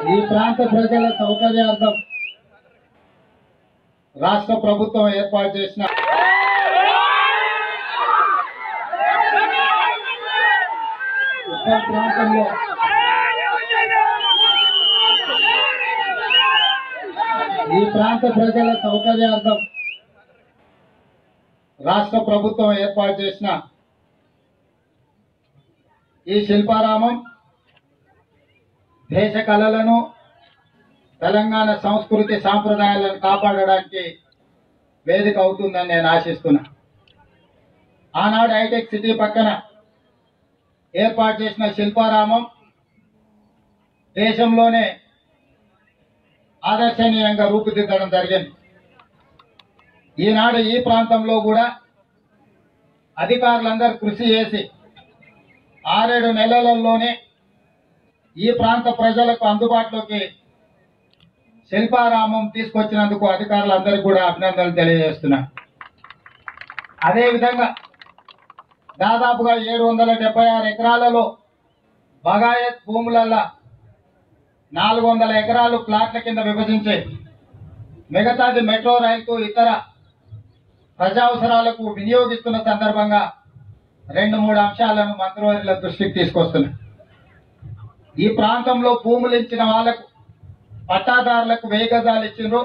ఈ ప్రాంత ప్రజల సౌకర్యార్థం రాష్ట్ర ప్రభుత్వం ఏర్పాటు చేసిన ఉత్తర ప్రాంతంలో ఈ ప్రాంత ప్రజల సౌకర్యార్థం రాష్ట్ర ప్రభుత్వం ఏర్పాటు చేసిన ఈ శిల్పారామం దేశ కళలను తెలంగాణ సంస్కృతి సాంప్రదాయాలను కాపాడడానికి వేదిక అవుతుందని నేను ఆశిస్తున్నా ఆనాడు హైటెక్ సిటీ పక్కన ఏర్పాటు చేసిన శిల్పారామం దేశంలోనే ఆదర్శనీయంగా రూపుదిద్దడం జరిగింది ఈనాడు ఈ ప్రాంతంలో కూడా అధికారులందరూ కృషి చేసి ఆరేడు నెలలలోనే ఈ ప్రాంత ప్రజలకు అందుబాటులోకి శిల్పారామం తీసుకొచ్చినందుకు అధికారులందరికీ కూడా అభినందనలు తెలియజేస్తున్నా అదేవిధంగా దాదాపుగా ఏడు వందల డెబ్బై ఆరు ఎకరాలలో బగాయత్ భూములల్లో నాలుగు వందల ఎకరాలు ప్లాట్ల కింద విభజించి మిగతాది మెట్రో రైలుకు ఇతర ప్రజావసరాలకు వినియోగిస్తున్న సందర్భంగా రెండు మూడు అంశాలను మంత్రివర్యుల దృష్టికి తీసుకొస్తున్నాయి ఈ ప్రాంతంలో భూములు ఇచ్చిన వాళ్ళకు పట్టాదారులకు వెయ్యి గజాలు ఇచ్చిండ్రు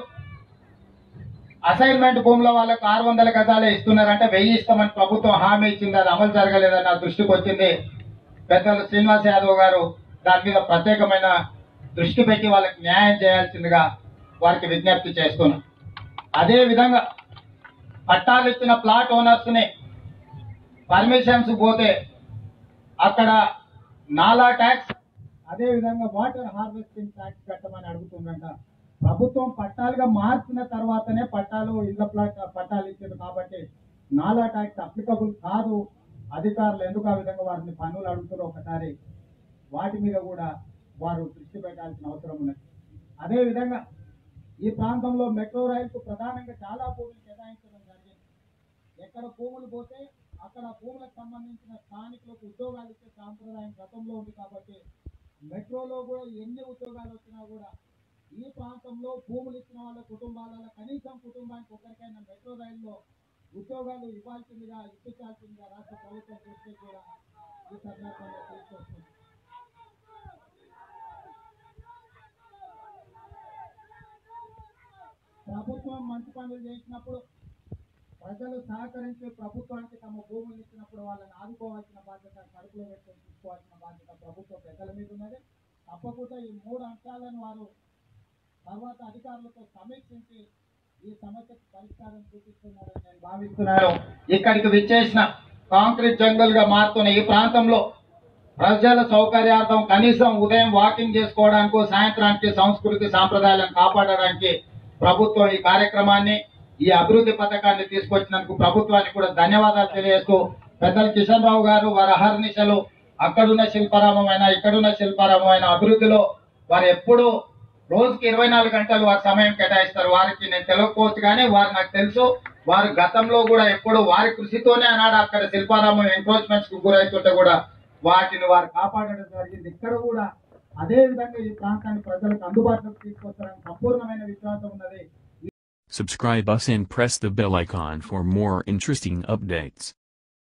అసైన్మెంట్ భూముల వాళ్ళకు ఆరు వందల గజాలే ఇస్తున్నారంటే వెయ్యి ఇస్తామని ప్రభుత్వం హామీ ఇచ్చింది అది అమలు జరగలేదని నా దృష్టికి వచ్చింది పెద్దలు శ్రీనివాస్ యాదవ్ గారు దాని మీద ప్రత్యేకమైన దృష్టి పెట్టి వాళ్ళకి న్యాయం చేయాల్సిందిగా వారికి విజ్ఞప్తి చేస్తున్నాం అదే విధంగా పట్టాలు ఇచ్చిన ప్లాట్ ఓనర్స్ ని పర్మిషన్స్ పోతే అక్కడ నాలా ట్యాక్స్ అదే విధంగా వాటర్ హార్వెస్టింగ్ ట్యాక్స్ కట్టమని అడుగుతుందంట ప్రభుత్వం పట్టాలుగా మార్చిన తర్వాతనే పట్టాలు ఇళ్ల ప్లాట్ పట్టాలు ఇచ్చారు కాబట్టి నాలా ట్యాక్స్ అప్లికబుల్ కాదు అధికారులు ఎందుకు ఆ విధంగా వారిని పన్నులు అడుగుతారో ఒకసారి వాటి మీద కూడా వారు దృష్టి పెట్టాల్సిన అవసరం ఉన్నది అదే విధంగా ఈ ప్రాంతంలో మెట్రో రైలుకు ప్రధానంగా చాలా భూములు కేటాయించడం జరిగింది ఎక్కడ భూములు పోతే అక్కడ భూములకు సంబంధించిన స్థానికులకు ఉద్యోగాలు ఇచ్చే సాంప్రదాయం గతంలో ఉంది కాబట్టి మెట్రోలో కూడా ఎన్ని ఉద్యోగాలు వచ్చినా కూడా ఈ ప్రాంతంలో భూములు ఇచ్చిన వాళ్ళ కుటుంబాలలో కనీసం కుటుంబానికి ఒకరికైనా మెట్రో రైల్లో ఉద్యోగాలు ఇవ్వాల్సిందిగా ఇప్పించాల్సిందిగా రాష్ట్ర ప్రభుత్వం దృష్టికి కూడా ఈ సందర్భంగా తీసుకొస్తుంది ప్రభుత్వం మంచి పనులు చేసినప్పుడు ప్రజలు సహకరించి ప్రభుత్వానికి తమ భూములు ఇచ్చినప్పుడు వాళ్ళని ఆదుకోవాల్సిన బాధ్యత కడుపులో పెట్టుకొని చూసుకోవాల్సిన బాధ్యత ప్రభుత్వ పెద్దల మీద ఉన్నది తప్పకుండా ఈ మూడు అంశాలను వారు తర్వాత అధికారులతో సమీక్షించి ఈ సమస్యకు పరిష్కారం చూపిస్తున్నారని నేను భావిస్తున్నాను ఇక్కడికి విచ్చేసిన కాంక్రీట్ జంగల్ గా మారుతున్న ఈ ప్రాంతంలో ప్రజల సౌకర్యార్థం కనీసం ఉదయం వాకింగ్ చేసుకోవడానికి సాయంత్రానికి సంస్కృతి సాంప్రదాయాలను కాపాడడానికి ప్రభుత్వం ఈ కార్యక్రమాన్ని ఈ అభివృద్ధి పథకాన్ని తీసుకొచ్చినందుకు ప్రభుత్వానికి కూడా ధన్యవాదాలు తెలియజేస్తూ పెద్దలు కిషన్ రావు గారు వారి అహర్నిశలు అక్కడున్న శిల్పారామం అయినా ఇక్కడున్న శిల్పారామం అయినా అభివృద్ధిలో వారు ఎప్పుడూ రోజుకి ఇరవై నాలుగు గంటలు వారి సమయం కేటాయిస్తారు వారికి నేను తెలియకపోవచ్చు కానీ వారు నాకు తెలుసు వారు గతంలో కూడా ఎప్పుడు వారి కృషితోనే ఆనాడు అక్కడ శిల్పారామం ఎంక్రోచ్మెంట్స్ కు గురవుతుంటే కూడా వాటిని వారు కాపాడడం జరిగింది ఇక్కడ కూడా అదే విధంగా ఈ ప్రాంతాన్ని ప్రజలకు అందుబాటులోకి తీసుకొస్తారని సంపూర్ణమైన విశ్వాసం ఉన్నది Subscribe us and press the bell icon for more interesting updates.